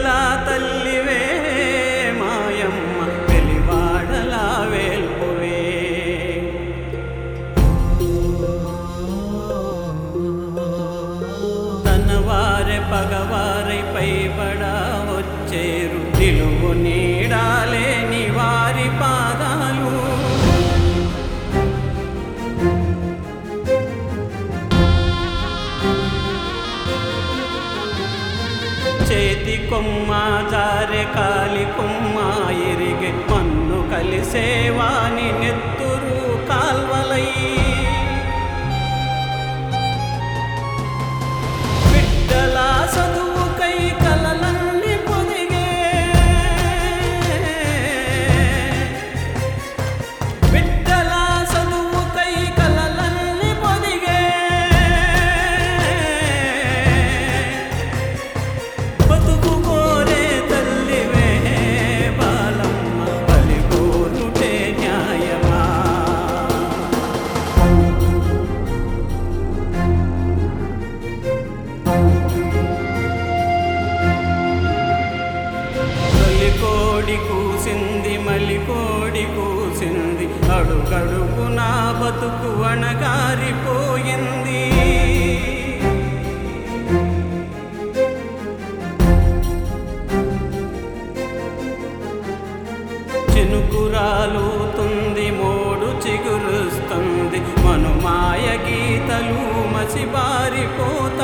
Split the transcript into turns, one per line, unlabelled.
బిడ్డలా తల్లివే మాయమ్మ వెలివాడలా వేల్పువే తన వారె పగవారై పైబడా వచ్చేరు నిలువు నీడాలేని వారి పాదాలు చేతి కొమ్మ జారె కాలి కొమ్మ ఎరిగే మన్ను కలిసేవాని నెత్తురు కాల్వలై బిడ్డల చదువుకై కలలన్నీ పొదిగే బిడ్డల చదువుకై కలలన్నీ పొదిగే బతుకు కోరే తల్లివే బాలమ్మ బలి కోరుటే న్యాయమా తొలి కోడి కూసింది మలి కోడి కూసింది అడుగడుగు నా బతుకు అణగారిపోయింది చినుకురాలుతుంది మోడు చిగురుస్తుంది మనుమాయ గీతలు మసిబారిపోతా